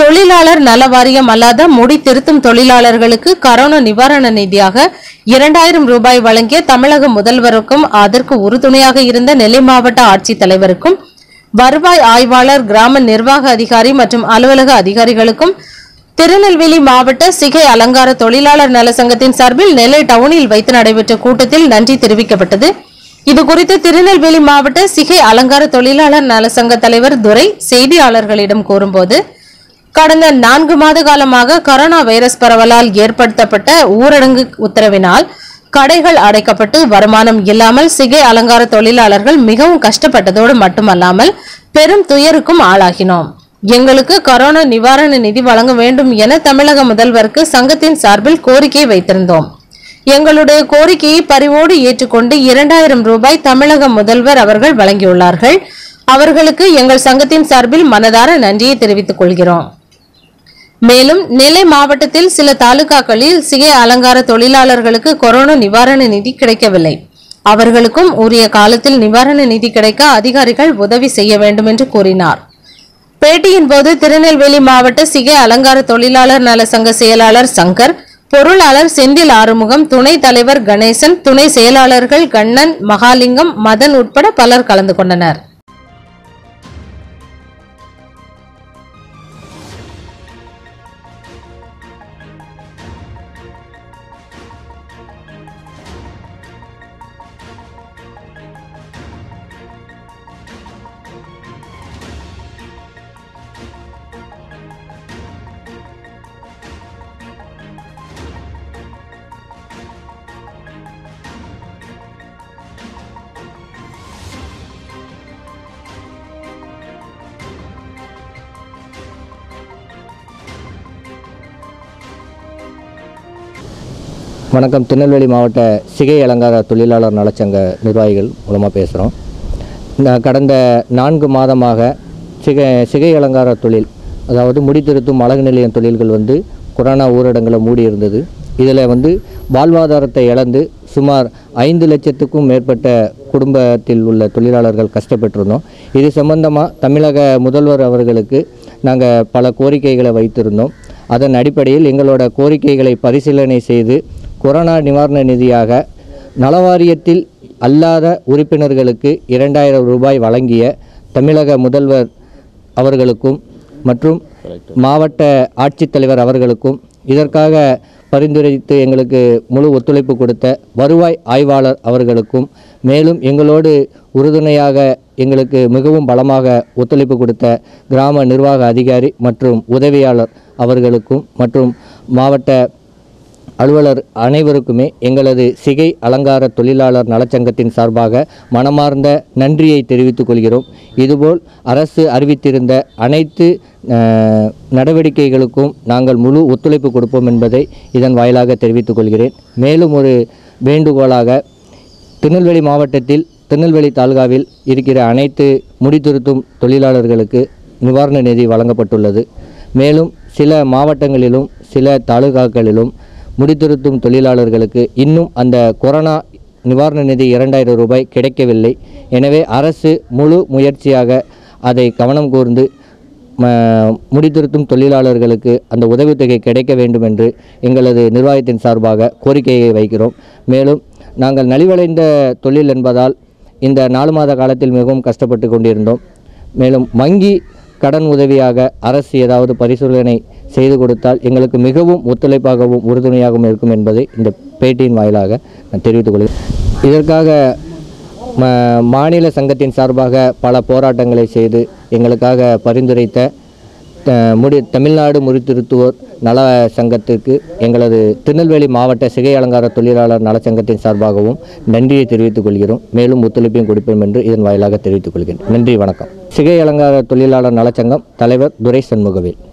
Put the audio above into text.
தொழிலாளர் நல வாரியம் அல்லாத முடி திருத்தும் தொழிலாளர்களுக்கு கரோனா நிவாரண நிதியாக இரண்டாயிரம் ரூபாய் வழங்கிய தமிழக முதல்வருக்கும் அதற்கு உறுதுணையாக இருந்த நெல்லை மாவட்ட ஆட்சித்தலைவருக்கும் வருவாய் ஆய்வாளர் கிராம நிர்வாக அதிகாரி மற்றும் அலுவலக அதிகாரிகளுக்கும் திருநெல்வேலி மாவட்ட சிகை அலங்கார தொழிலாளர் நல சங்கத்தின் சார்பில் நெல்லை டவுனில் வைத்து நடைபெற்ற கூட்டத்தில் நன்றி தெரிவிக்கப்பட்டது இதுகுறித்து திருநெல்வேலி மாவட்ட சிகை அலங்கார தொழிலாளர் நல சங்க தலைவர் துரை செய்தியாளர்களிடம் கூறும்போது கடந்த நான்கு மாத காலமாக கொரோனா வைரஸ் பரவலால் ஏற்படுத்தப்பட்ட ஊரடங்கு உத்தரவினால் கடைகள் அடைக்கப்பட்டு வருமானம் இல்லாமல் சிகை அலங்கார தொழிலாளர்கள் மிகவும் கஷ்டப்பட்டதோடு மட்டுமல்லாமல் பெரும் துயருக்கும் ஆளாகினோம் எங்களுக்கு கொரோனா நிவாரண நிதி வழங்க வேண்டும் என தமிழக முதல்வருக்கு சங்கத்தின் சார்பில் கோரிக்கை வைத்திருந்தோம் எங்களுடைய கோரிக்கையை பரிவோடு ஏற்றுக்கொண்டு இரண்டாயிரம் ரூபாய் தமிழக முதல்வர் அவர்கள் வழங்கியுள்ளார்கள் அவர்களுக்கு எங்கள் சங்கத்தின் சார்பில் மனதார நன்றியை தெரிவித்துக் கொள்கிறோம் மேலும் நெல்லை மாவட்டத்தில் சில தாலுகாக்களில் சிகை அலங்கார தொழிலாளர்களுக்கு கொரோனா நிவாரண நிதி கிடைக்கவில்லை அவர்களுக்கும் உரிய காலத்தில் நிவாரண நிதி கிடைக்க அதிகாரிகள் உதவி செய்ய வேண்டும் என்று கூறினார் பேட்டியின் போது திருநெல்வேலி மாவட்ட சிகை அலங்கார தொழிலாளர் நல சங்க செயலாளர் சங்கர் பொருளாளர் செந்தில் ஆறுமுகம் துணைத் தலைவர் கணேசன் துணை செயலாளர்கள் கண்ணன் மகாலிங்கம் மதன் உட்பட பலர் கலந்து கொண்டனர் வணக்கம் திருநெல்வேலி மாவட்ட சிகை அலங்கார தொழிலாளர் நலச்சங்க நிர்வாகிகள் மூலமாக பேசுகிறோம் இந்த கடந்த நான்கு மாதமாக சிகை சிகை அலங்கார தொழில் அதாவது முடித்திருத்தும் அழகு நிலையம் தொழில்கள் வந்து கொரோனா ஊரடங்கில் மூடி இருந்தது இதில் வந்து வாழ்வாதாரத்தை இழந்து சுமார் ஐந்து லட்சத்துக்கும் மேற்பட்ட குடும்பத்தில் உள்ள தொழிலாளர்கள் கஷ்டப்பட்டிருந்தோம் இது சம்பந்தமாக தமிழக முதல்வர் அவர்களுக்கு நாங்கள் பல கோரிக்கைகளை வைத்திருந்தோம் அதன் அடிப்படையில் எங்களோட கோரிக்கைகளை பரிசீலனை செய்து கொரோனா நிவாரண நிதியாக நலவாரியத்தில் அல்லாத உறுப்பினர்களுக்கு இரண்டாயிரம் ரூபாய் வழங்கிய தமிழக முதல்வர் அவர்களுக்கும் மற்றும் மாவட்ட ஆட்சித்தலைவர் அவர்களுக்கும் இதற்காக பரிந்துரைத்து எங்களுக்கு முழு ஒத்துழைப்பு கொடுத்த வருவாய் ஆய்வாளர் அவர்களுக்கும் மேலும் எங்களோடு உறுதுணையாக எங்களுக்கு மிகவும் பலமாக ஒத்துழைப்பு கொடுத்த கிராம நிர்வாக அதிகாரி மற்றும் உதவியாளர் அவர்களுக்கும் மற்றும் மாவட்ட அலுவலர் அனைவருக்குமே எங்களது சிகை அலங்கார தொழிலாளர் நலச்சங்கத்தின் சார்பாக மனமார்ந்த நன்றியை தெரிவித்துக் கொள்கிறோம் இதுபோல் அரசு அறிவித்திருந்த அனைத்து அஹ், நடவடிக்கைகளுக்கும் நாங்கள் முழு ஒத்துழைப்பு கொடுப்போம் என்பதை இதன் வாயிலாக தெரிவித்துக் கொள்கிறேன் மேலும் ஒரு வேண்டுகோளாக திருநெல்வேலி மாவட்டத்தில் திருநெல்வேலி தாலுகாவில் இருக்கிற அனைத்து முடித்திருத்தும் தொழிலாளர்களுக்கு நிவாரண நிதி வழங்கப்பட்டுள்ளது மேலும் சில மாவட்டங்களிலும் சில தாலுகாக்களிலும் முடித்திருத்தும் தொழிலாளர்களுக்கு இன்னும் அந்த கொரோனா நிவாரண நிதி இரண்டாயிரம் ரூபாய் கிடைக்கவில்லை எனவே அரசு முழு முயற்சியாக அதை கவனம் கூர்ந்து ம- முடித்திருத்தும் தொழிலாளர்களுக்கு அந்த உதவித்தொகை கிடைக்க வேண்டும் என்று எங்களது நிர்வாகத்தின் சார்பாக கோரிக்கையை வைக்கிறோம் மேலும் நாங்கள் நலிவடைந்த தொழில் என்பதால் இந்த நாலு மாத காலத்தில் மிகவும் கஷ்டப்பட்டு கொண்டிருந்தோம் மேலும் வங்கி கடன் உதவியாக அரசு ஏதாவது பரிசீலனை செய்து கொடுத்தால் எங்களுக்கு மிகவும் ஒத்துழைப்பாகவும் உறுதுணையாகவும் இருக்கும் என்பதை இந்த பேட்டியின் வாயிலாக நான் தெரிவித்துக் கொள்கிறேன் இதற்காக ம- மாநில சங்கத்தின் சார்பாக பல போராட்டங்களை செய்து எங்களுக்காக பரிந்துரைத்த த- முடி தமிழ்நாடு முடித்திருத்துவோர் நல சங்கத்திற்கு எங்களது திருநெல்வேலி மாவட்ட சிகை அலங்கார தொழிலாளர் நலச்சங்கத்தின் சார்பாகவும் நன்றியை தெரிவித்துக் கொள்கிறோம் மேலும் ஒத்துழைப்பையும் கொடுப்போம் என்று இதன் வாயிலாக தெரிவித்துக் கொள்கிறேன் நன்றி வணக்கம் சிகை அலங்கார தொழிலாளர் நலச்சங்கம் தலைவர் துரை சண்முகவேல்